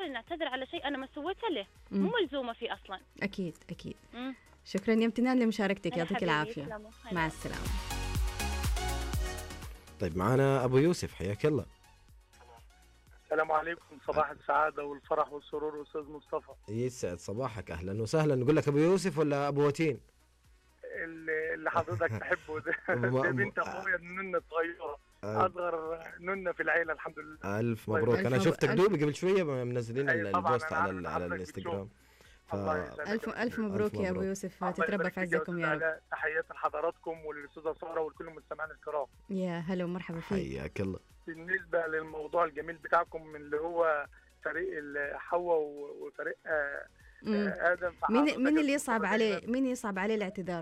اني اعتذر على شيء انا ما سويته له مم. مو ملزومه فيه اصلا اكيد اكيد مم. شكرا يا امتنان لمشاركتك هلا يعطيك حبيبي، العافيه يسلموا. هلا. مع السلامه طيب معنا ابو يوسف حياك الله السلام عليكم صباح السعادة والفرح والسرور أستاذ مصطفى يسعد صباحك اهلا وسهلا نقول لك ابو يوسف ولا ابو وتين اللي اللي حضرتك تحبه ده أبو- ده أبو- بنت أخويا النونة الصغيرة أصغر نونة في العيلة الحمد لله الف مبروك ألف انا مب- شفتك ألف- دوبي قبل شويه منزلين أي طبعاً، البوست أنا على عارف ال- على حضرتك الانستغرام ف الله يسعدك. الف الف ألف مبروك يا ابو مبروك. يوسف الله تتربى يبارك في فيك يا عزكم أستاذ يا رب علاء. تحياتي لحضراتكم وللأستاذة سارة ولكل المستمعين الكرام يا هلا ومرحبا فيك حياك الله بالنسبة للموضوع الجميل بتاعكم من اللي هو فريق ال- حواء و- وفريق آه، مم. آه، آدم مين فحضرتك مين يا اللي أستاذ يصعب مصطفى عليه دايماً مين يصعب عليه الاعتذار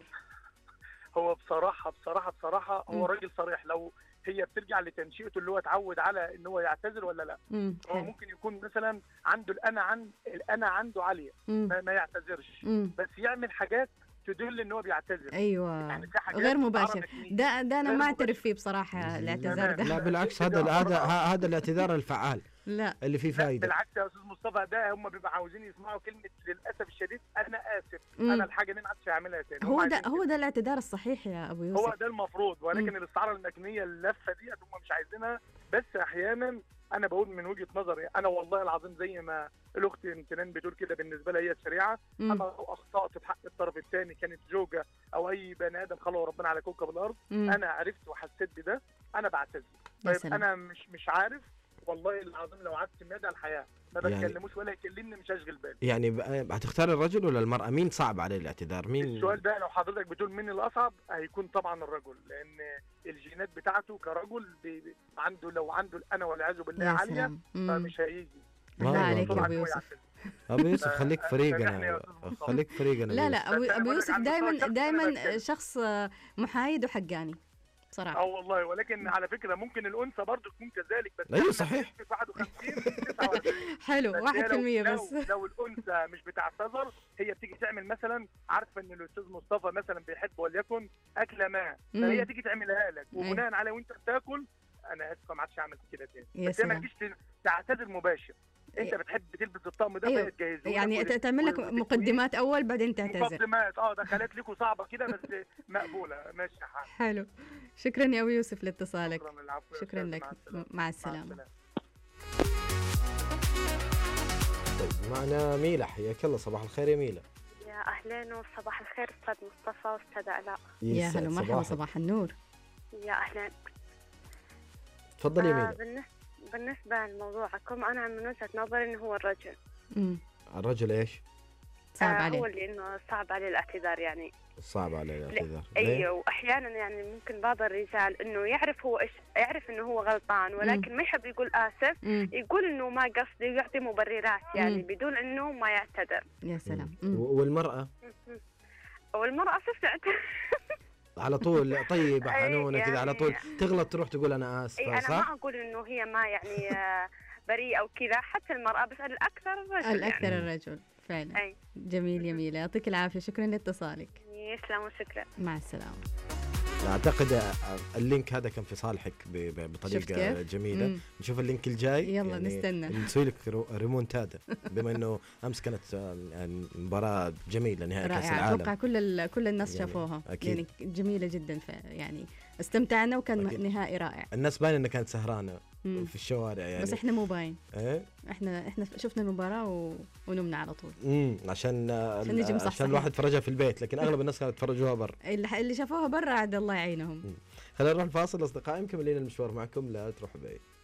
هو بصراحة بصراحة بصراحة مم. هو راجل صريح لو هي بترجع لتنشئته اللي هو اتعود على ان هو يعتذر ولا لا مم. هو حلو. ممكن يكون مثلا عنده الانا عن الانا عنده عاليه مم. ما, ما يعتذرش مم. بس يعمل حاجات تدل ان هو بيعتذر ايوه يعني في حاجات غير مباشر تعرف إن- ده ده انا غير ما مباشر. اعترف فيه بصراحه الاعتذار لا، ده لا بالعكس هذا هذا هذا الاعتذار الفعال لا اللي فيه لا فائده بالعكس يا استاذ مصطفى ده هم بيبقوا عاوزين يسمعوا كلمه للاسف الشديد انا اسف مم. انا الحاجه دي ما عادش هعملها تاني هم هو ده عايزين هو كده. ده الاعتذار الصحيح يا ابو هو يوسف ده المفروض ولكن الاستعاره المكنيه اللفه ديت هم مش عايزينها بس احيانا انا بقول من وجهه نظري انا والله العظيم زي ما الاخت امتنان بتقول كده بالنسبه لي هي الشريعه مم. انا لو اخطات في حق الطرف الثاني كانت زوجه او اي بني ادم خلقه ربنا على كوكب الارض مم. انا عرفت وحسيت بده انا بعتذر يا طيب سلام. انا مش مش عارف والله العظيم لو قعدت مدى الحياه ما يعني- بتكلموش ولا يكلمني مش هشغل بالي يعني ب- هتختار الرجل ولا المراه مين صعب عليه الاعتذار مين السؤال ده لو حضرتك بتقول مين الاصعب هيكون طبعا الرجل لان الجينات بتاعته كرجل بي بي عنده لو عنده الانا والعياذ بالله يا عاليه سلام مم. فمش هيجي ما الله هو عليك يا طبعاً ابو هو يوسف يعتذر. ابو يوسف خليك سامحني فريقنا يا أستاذ مصطفى. خليك فريقنا لا أبو لا يوسف. ابو بس أنا ابو بقول لك يوسف على دائما مستوى الشخص دائما أنا بتكلم. شخص آه، محايد وحقاني اه بصراحه والله ولكن على فكره ممكن الانثى برضه تكون كذلك بس أيوة إحنا صحيح. بنسبة 51 49 حلو بس هي 1% لو بس لو, لو الانثى مش بتعتذر هي بتيجي تعمل مثلا عارفه ان الاستاذ مصطفى مثلا بيحب وليكن اكله ما مم. فهي تيجي تعملها لك أيوة. وبناء على وانت بتاكل انا اسفه ما عادش اعمل كده تاني يا بس هي ما سلام. تجيش ت- تعتذر مباشر انت إيه. بتحب تلبس الطقم ده أيوة. فهي تجهزه لك يعني وت- تعمل لك وت- مقدمات اول بعدين تعتذر مقدمات اه دخلت لكم صعبه كده بس مقبوله ماشي يا حاج حلو شكرا يا ابو يوسف لاتصالك شكرا العفو يا شكرا أستاذ، لك مع السلامة. مع السلامه السلامة. طيب معنا ميلا حياك الله صباح الخير يا ميلا يا أهلين وصباح الخير أستاذ مصطفى وأستاذ علاء يا يسعد هلا مرحبا صباحك. صباح النور يا أهلين تفضل يا آه ميلا بالنسبة, بالنسبة لموضوعكم أنا من وجهة نظري إنه هو الرجل مم. الرجل ايش؟ صعب آه هو عليه اللي إنه صعب عليه الاعتذار يعني صعب عليه الاعتذار ليه؟ أيوه وأحيانا يعني ممكن بعض الرجال إنه يعرف هو إيش يعرف إنه هو غلطان ولكن ما يحب يقول آسف مم. يقول إنه ما قصدي ويعطي مبررات يعني مم. بدون إنه ما يعتذر يا سلام مم. مم. و- والمرأة والمرأة صرت تعتذر على طول طيبة أي حنونة كذا على طول يعني- تغلط تروح تقول أنا اي آسفة انا صح؟ ما اقول انه هي ما يعني آه، بريئه او كذا حتى المراه بس الاكثر الرجل الاكثر يعني. الرجل فعلا اي جميل جميل يعطيك العافيه شكرا لاتصالك يسلم وشكرا مع السلامه أعتقد اللينك هذا كان في صالحك ب- ب- شفت بطريقة كيف؟ جميلة مم. نشوف اللينك الجاي يلا نستنى. نسوي لك رو- ريمونتادا بما انه امس كانت آه، يعني مباراة جميلة نهائي كاس رائعه العالم اتوقع كل ال- كل الناس يعني شافوها أكيد. يعني جميله جدا ف يعني استمتعنا وكان أكيد. نهائي رائع الناس باين انها كانت سهرانة مم. في الشوارع يعني بس احنا مو باين ايه احنا احنا شفنا المباراه و... ونمنا على طول امم عشان آه، عشان نجي مصحصحين. عشان الواحد فرجها في البيت لكن اغلب الناس كانت يتفرجوها برا اللي, اللي شافوها برا عاد الله يعينهم خلينا نروح الفاصل اصدقائي مكملين المشوار معكم لا تروحوا بعيد